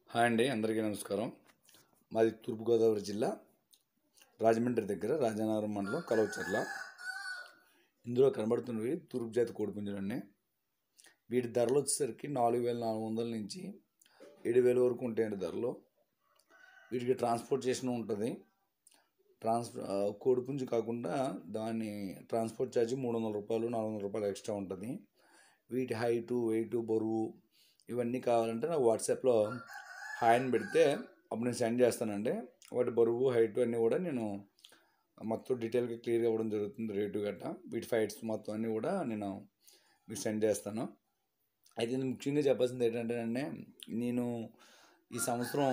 hi అండి అందరికీ నమస్కారం మాది తూర్పుగోదావరి జిల్లా రాజమండ్రి దగ్గర రాజానగరం మండలం కలవచర్ల ఇందులో కనబడుతున్నవి తూర్పు జాతి కోడిపుంజులన్నీ వీటి ధరలు వచ్చేసరికి నాలుగు వేల నాలుగు వందల నుంచి ఏడు వేల వరకు ఉంటాయండి ధరలు వీటికి ట్రాన్స్పోర్టేషన్ ఉంటుంది ట్రాన్స్ ఆ, కోడిపుంజు కాకుండా దాని ట్రాన్స్పోర్ట్ ఛార్జ్ మూడు వందల రూపాయలు నాలుగు వందల రూపాయలు ఎక్స్ట్రా ఉంటుంది వీటి హైటు వెయిట్ బరువు ఇవన్నీ కావాలంటే నాకు వాట్సాప్లో హాయ్ అని పెడితే అప్పుడు నేను సెండ్ చేస్తానండి వాటి బరువు హైట్ అన్నీ కూడా నేను మొత్తం డీటెయిల్గా క్లియర్గా ఇవ్వడం జరుగుతుంది రేటు గట్ట వీటి ఫైట్స్ మొత్తం అన్నీ కూడా నేను మీకు సెండ్ చేస్తాను అయితే నేను ముఖ్యంగా చెప్పాల్సింది ఏంటంటే అండి నేను ఈ సంవత్సరం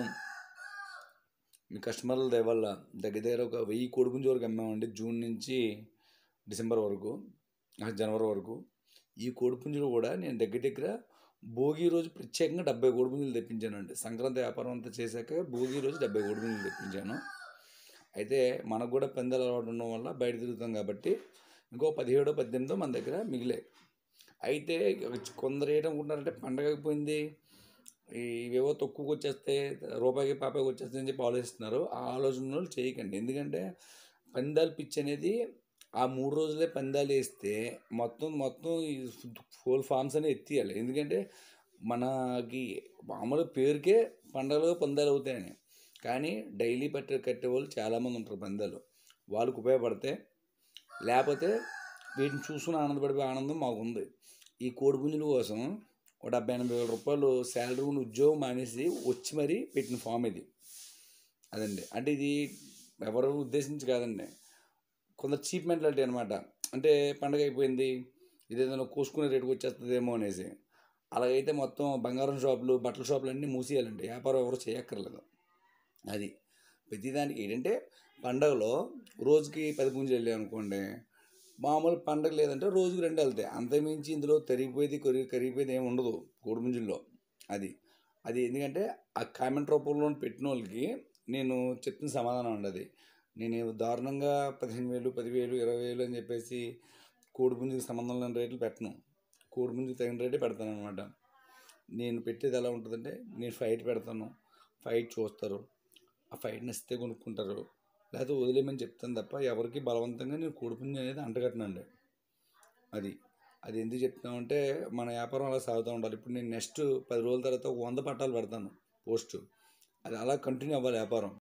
మీ కస్టమర్ల దయ వల్ల దగ్గర దగ్గర ఒక వెయ్యి కోడిపుంజు వరకు అమ్మామండి జూన్ నుంచి డిసెంబర్ వరకు ఆ, జనవరి వరకు ఈ కోడిపుంజులు కూడా నేను దగ్గర దగ్గర భోగి రోజు ప్రత్యేకంగా డెబ్బై కోడిపుంజులు తెప్పించానండి సంక్రాంతి వ్యాపారం అంతా చేశాక భోగి రోజు డెబ్బై కోడిపుంజులు తెప్పించాను అయితే మనకు కూడా పందాలు అలవాటు ఉండడం వల్ల బయట తిరుగుతాం కాబట్టి ఇంకో పదిహేడో పద్దెనిమిదో మన దగ్గర మిగిలే అయితే కొందరు ఏంటనుకుంటారంటే పండగ అయిపోయింది ఇవేవో తక్కువకి వచ్చేస్తే రూపాయికి పాపాయికి వచ్చేస్తాయి అని చెప్పి ఆలోచిస్తున్నారు ఆ ఆలోచన వాళ్ళు చేయకండి ఎందుకంటే పందాలు పిచ్ అనేది ఆ మూడు రోజులే పందాలు వేస్తే మొత్తం మొత్తం ఈ ఫోల్ ఫార్మ్స్ అనేవి ఎత్తియాలి ఎందుకంటే మనకి మామూలు పేరుకే పండగలు పందాలు అవుతాయని కానీ డైలీ పట్టే కట్టే వాళ్ళు చాలామంది ఉంటారు పందాలు వాళ్ళకు ఉపయోగపడితే లేకపోతే వీటిని చూసుకుని ఆనందపడిపోయే ఆనందం మాకు ఉంది ఈ కోడిపుంజుల కోసం ఒక డెబ్బై ఎనభై వేల రూపాయలు శాలరీ ఉన్న ఉద్యోగం మానేసి వచ్చి మరీ పెట్టిన ఫామ్ ఇది అదండి అంటే ఇది ఎవరు ఉద్దేశించి కాదండి కొంత చీప్ మెంటాలిటీ అనమాట అంటే పండగ అయిపోయింది ఇది ఏదైనా కోసుకునే రేటుకి వచ్చేస్తుందేమో అనేసి అలాగైతే మొత్తం బంగారం షాపులు బట్టల షాపులు అన్నీ మూసేయాలండి వ్యాపారం ఎవరు చేయక్కర్లేదు అది ప్రతిదానికి ఏంటంటే పండగలో రోజుకి పది పుంజులు వెళ్ళాయి అనుకోండి మామూలు పండగ లేదంటే రోజుకి రెండు వెళ్తాయి అంతకుమించి ఇందులో తరిగిపోయేది కరి కరిగిపోయేది ఏమి ఉండదు కోడిపుంజుల్లో అది అది ఎందుకంటే ఆ కామెంట్ రూపంలో పెట్టిన వాళ్ళకి నేను చెప్పిన సమాధానం అండి అది నేను దారుణంగా పదిహేను వేలు పదివేలు ఇరవై వేలు అని చెప్పేసి కోడిపుంజుకి సంబంధం లేని రేట్లు పెట్టను కోడిపుంజుకి తగిన రేటే పెడతాను అనమాట నేను పెట్టేది ఎలా ఉంటుందంటే నేను ఫైట్ పెడతాను ఫైట్ చూస్తారు ఆ ఫైట్ నచ్చితే కొనుక్కుంటారు లేకపోతే వదిలేయమని చెప్తాను తప్ప ఎవరికి బలవంతంగా నేను కోడిపుంజు అనేది అంటగట్టనండి అది అది ఎందుకు చెప్తున్నామంటే మన వ్యాపారం అలా సాగుతూ ఉండాలి ఇప్పుడు నేను నెక్స్ట్ పది రోజుల తర్వాత ఒక వంద పట్టాలు పెడతాను పోస్ట్ అది అలా కంటిన్యూ అవ్వాలి వ్యాపారం